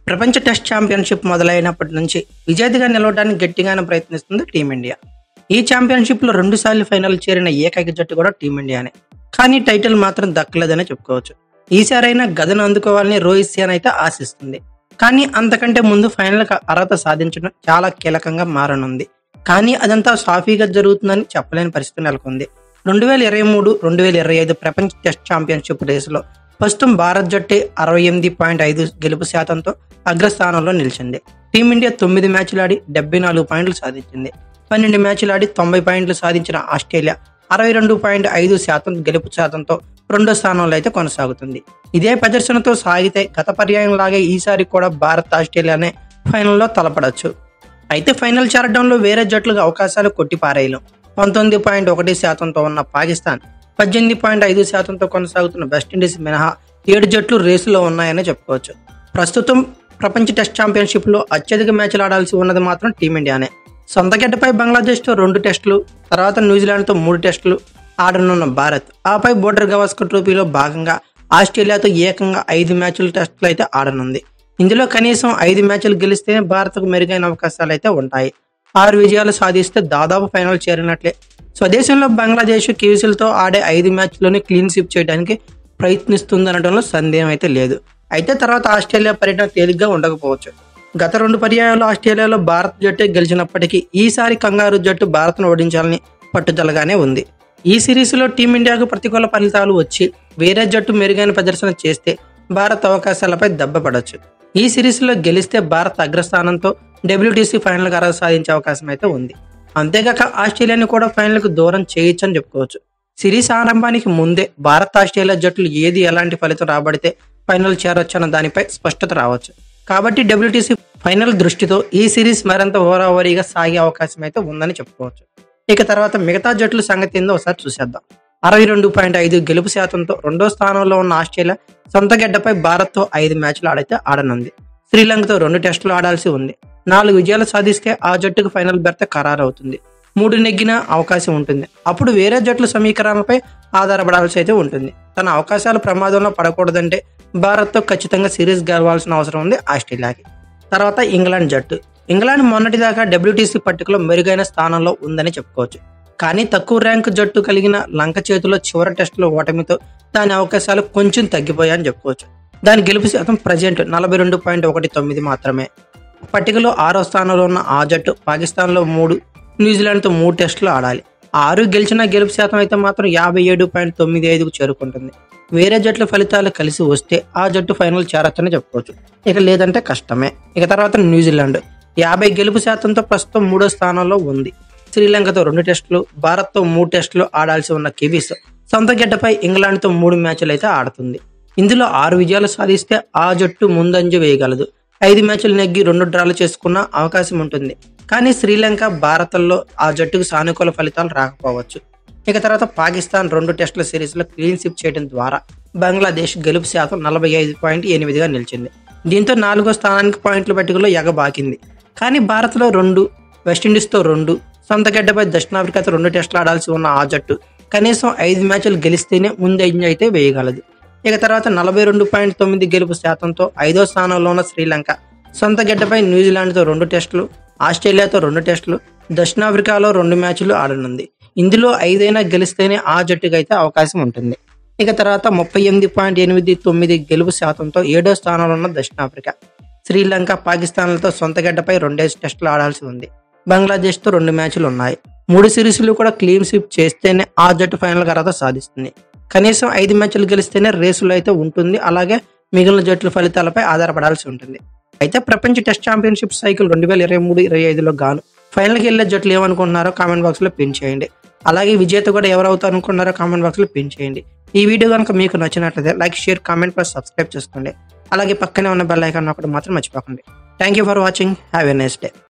ప్రపంచ test championship మొదలైనప్పటి నుంచి విజేతగా నిలవడానికి గట్టిగానే ప్రయత్నిస్తుంది టీమిండియా ఈ ఛాంపియన్షిప్ లో రెండు సార్లు ఫైనల్ చేరిన ఏకైక జట్టు కూడా టీమిండియానే కానీ టైటిల్ మాత్రం దక్కలేదనే చెప్పుకోవచ్చు ఈసారైనా గదను అందుకోవాలని రోహిత్ సేన అయితే ఆశిస్తుంది కానీ అంతకంటే ముందు ఫైనల్ అర్హత సాధించడం చాలా కీలకంగా మారనుంది కానీ అదంతా సాఫీగా జరుగుతుందని చెప్పలేని పరిస్థితి నెలకొంది రెండు వేల ఇరవై మూడు రెండు వేల ఇరవై ఐదు ప్రపంచ టెస్ట్ ఛాంపియన్షిప్ రేసులో ప్రస్తుతం భారత్ జట్టే అరవై ఎనిమిది పాయింట్ ఐదు గెలుపు శాతంతో అగ్రస్థానంలో నిలిచింది టీమిండియా తొమ్మిది మ్యాచ్లు ఆడి డెబ్బై నాలుగు పాయింట్లు సాధించింది పన్నెండు మ్యాచ్లు ఆడి తొంభై పాయింట్లు సాధించిన ఆస్ట్రేలియా అరవై రెండు పాయింట్ ఐదు శాతం గెలుపు శాతంతో రెండో స్థానంలో అయితే కొనసాగుతుంది ఇదే ప్రదర్శనతో సాగితే గత పర్యాయం లాగే ఈసారి కూడా భారత్ ఆస్ట్రేలియానే ఫైనల్లో తలపడచ్చు అయితే ఫైనల్ చేరడంలో వేరే జట్లకు అవకాశాలు కొట్టిపారేయలేం పంతొమ్మిది పాయింట్ ఒకటి శాతంతో ఉన్న పాకిస్తాన్ పద్దెనిమిది పాయింట్ ఐదు శాతంతో కొనసాగుతున్న వెస్టిండీస్ మినహా ఏడు జట్లు రేసులో ఉన్నాయని చెప్పుకోవచ్చు ప్రస్తుతం ప్రపంచ టెస్ట్ ఛాంపియన్షిప్లో అత్యధిక మ్యాచ్లు ఆడాల్సి ఉన్నది మాత్రం టీమిండియానే సొంత గడ్డపై బంగ్లాదేశ్తో రెండు టెస్టులు తర్వాత న్యూజిలాండ్తో మూడు టెస్టులు ఆడనున్న భారత్ ఆపై బోర్డర్ గవాస్కర్ ట్రోఫీలో భాగంగా ఆస్ట్రేలియాతో ఏకంగా ఐదు మ్యాచ్ల టెస్టులు అయితే ఆడనుంది ఇందులో కనీసం ఐదు మ్యాచ్లు గెలిస్తేనే భారత్కు మెరుగైన అవకాశాలు అయితే ఉంటాయి ఆరు విజయాలు సాధిస్తే దాదాపు ఫైనల్ చేరినట్లే స్వదేశంలో బంగ్లాదేశ్ కివీసులతో ఆడే ఐదు మ్యాచ్లోనే క్లీన్ స్విప్ చేయడానికి ప్రయత్నిస్తుందనడంలో సందేహం అయితే లేదు అయితే తర్వాత ఆస్ట్రేలియా పర్యటన తేలిగ్గా ఉండకపోవచ్చు గత రెండు పర్యాయాలు ఆస్ట్రేలియాలో భారత్ జట్టు గెలిచినప్పటికీ ఈసారి కంగారు జట్టు భారత్ను ఓడించాలని పట్టుదలగానే ఉంది ఈ సిరీస్లో టీమిండియాకు ప్రతికూల ఫలితాలు వచ్చి వేరే జట్టు మెరుగైన ప్రదర్శన చేస్తే భారత్ అవకాశాలపై దెబ్బపడవచ్చు ఈ సిరీస్లో గెలిస్తే భారత్ అగ్రస్థానంతో డబ్ల్యూటీసీ ఫైనల్కి అర్హత సాధించే అవకాశం అయితే ఉంది అంతేగాక ఆస్ట్రేలియాని కూడా ఫైనల్కు దూరం చేయొచ్చని చెప్పుకోవచ్చు సిరీస్ ఆరంభానికి ముందే భారత్ ఆస్ట్రేలియా జట్లు ఏది ఎలాంటి ఫలితం రాబడితే ఫైనల్ చేరొచ్చన్న దానిపై స్పష్టత రావచ్చు కాబట్టి డబ్ల్యూటీసీ ఫైనల్ దృష్టితో ఈ సిరీస్ మరింత ఓరావరీగా సాగే అవకాశం అయితే ఉందని చెప్పుకోవచ్చు ఇక తర్వాత మిగతా జట్ల సంగతి ఏందో ఒకసారి చూసేద్దాం అరవై రెండు పాయింట్ ఐదు గెలుపు శాతంతో రెండో స్థానంలో ఉన్న ఆస్ట్రేలియా సొంత గడ్డపై భారత్తో ఐదు మ్యాచ్లు ఆడైతే ఆడనుంది శ్రీలంకతో రెండు టెస్టులు ఆడాల్సి ఉంది నాలుగు విజయాలు సాధిస్తే ఆ జట్టుకు ఫైనల్ బెర్త ఖరారు అవుతుంది మూడు నెగ్గిన అవకాశం ఉంటుంది అప్పుడు వేరే జట్ల సమీకరణలపై ఆధారపడాల్సి అయితే ఉంటుంది తన అవకాశాలు ప్రమాదంలో పడకూడదంటే భారత్తో ఖచ్చితంగా సిరీస్ గెలవాల్సిన అవసరం ఉంది ఆస్ట్రేలియాకి తర్వాత ఇంగ్లాండ్ జట్టు ఇంగ్లాండ్ మొన్నటిదాకా డబ్ల్యూటీసీ పట్టికలో మెరుగైన స్థానంలో ఉందని చెప్పుకోవచ్చు కానీ తక్కువ ర్యాంకు జట్టు కలిగిన లంక చేతిలో చివరి టెస్టులో ఓటమితో దాని అవకాశాలు కొంచెం తగ్గిపోయాయని చెప్పుకోవచ్చు దాని గెలుపు శాతం ప్రజెంట్ నలభై రెండు పాయింట్ ఒకటి తొమ్మిది మాత్రమే పట్టికలో ఆరో స్థానంలో ఉన్న ఆ జట్టు పాకిస్తాన్లో మూడు న్యూజిలాండ్తో మూడు టెస్టులు ఆడాలి ఆరు గెలిచిన గెలుపు శాతం అయితే మాత్రం యాభై ఏడు పాయింట్ తొమ్మిది ఐదుకు చేరుకుంటుంది వేరే జట్ల ఫలితాలు కలిసి వస్తే ఆ జట్టు ఫైనల్ చేరొచ్చని చెప్పుకోవచ్చు ఇక లేదంటే కష్టమే ఇక తర్వాత న్యూజిలాండ్ యాభై గెలుపు శాతంతో ప్రస్తుతం మూడో స్థానంలో ఉంది శ్రీలంకతో రెండు టెస్టులు భారత్తో మూడు టెస్టులు ఆడాల్సి ఉన్న కివీస్ సొంత గడ్డపై ఇంగ్లాండ్తో మూడు మ్యాచ్లు అయితే ఆడుతుంది ఇందులో ఆరు విజయాలు సాధిస్తే ఆ జట్టు ముందంజ వేయగలదు ఐదు మ్యాచ్లు నెగ్గి రెండు డ్రాలు చేసుకున్న అవకాశం ఉంటుంది కానీ శ్రీలంక భారత్లో ఆ జట్టుకు సానుకూల ఫలితాలు రాకపోవచ్చు ఇక తర్వాత పాకిస్తాన్ రెండు టెస్టుల సిరీస్లో క్లీన్ స్విప్ చేయడం ద్వారా బంగ్లాదేశ్ గెలుపు శాతం నలభై ఐదు పాయింట్ ఎనిమిదిగా నిలిచింది దీంతో నాలుగో స్థానానికి పాయింట్ల పట్టికలో ఎగబాకింది కానీ భారత్లో రెండు వెస్టిండీస్తో రెండు సొంత గడ్డపై దక్షిణాఫ్రికాతో రెండు టెస్టులు ఆడాల్సి ఉన్న ఆ జట్టు కనీసం ఐదు మ్యాచ్లు గెలిస్తేనే ముందంజ అయితే వేయగలదు ఇక తర్వాత నలభై రెండు పాయింట్ తొమ్మిది గెలుపు శాతంతో ఐదో స్థానంలో ఉన్న శ్రీలంక సొంత గడ్డపై న్యూజిలాండ్తో రెండు టెస్టులు ఆస్ట్రేలియాతో రెండు టెస్టులు దక్షిణాఫ్రికాలో రెండు మ్యాచ్లు ఆడనుంది ఇందులో ఐదైనా గెలిస్తేనే ఆ జట్టుకు అయితే అవకాశం ఉంటుంది ఇక తర్వాత ముప్పై ఎనిమిది పాయింట్ ఎనిమిది తొమ్మిది గెలుపు శాతంతో ఏడో స్థానంలో ఉన్న దక్షిణాఫ్రికా శ్రీలంక పాకిస్తాన్లతో సొంత గడ్డపై రెండేసి టెస్టులు ఆడాల్సి ఉంది బంగ్లాదేశ్తో రెండు మ్యాచ్లు ఉన్నాయి మూడు సిరీస్లు కూడా క్లీన్ స్వీప్ చేస్తేనే ఆ జట్టు ఫైనల్ అర్హత సాధిస్తుంది కనీసం ఐదు మ్యాచ్లు గెలిస్తేనే రేసులో అయితే ఉంటుంది అలాగే మిగిలిన జట్ల ఫలితాలపై ఆధారపడాల్సి ఉంటుంది అయితే ప్రపంచ టెస్ట్ ఛాంపియన్షిప్ సైకిల్ రెండు వేల ఇరవై మూడు ఇరవై ఐదులో గాను ఫైనల్కి వెళ్ళే జట్లు ఏమనుకుంటున్నారో కామెంట్ బాక్స్లో పిన్ చేయండి అలాగే విజేత కూడా ఎవరు అవుతారు అనుకున్నారో కామెంట్ బాక్స్లో పిన్ చేయండి ఈ వీడియో కనుక మీకు నచ్చినట్లయితే like share comment plus subscribe చేసుకోండి అలాగే పక్కనే ఉన్న బెల్ ఐకాన్ ఒకటి మాత్రం మర్చిపోకండి thank you for watching have a nice day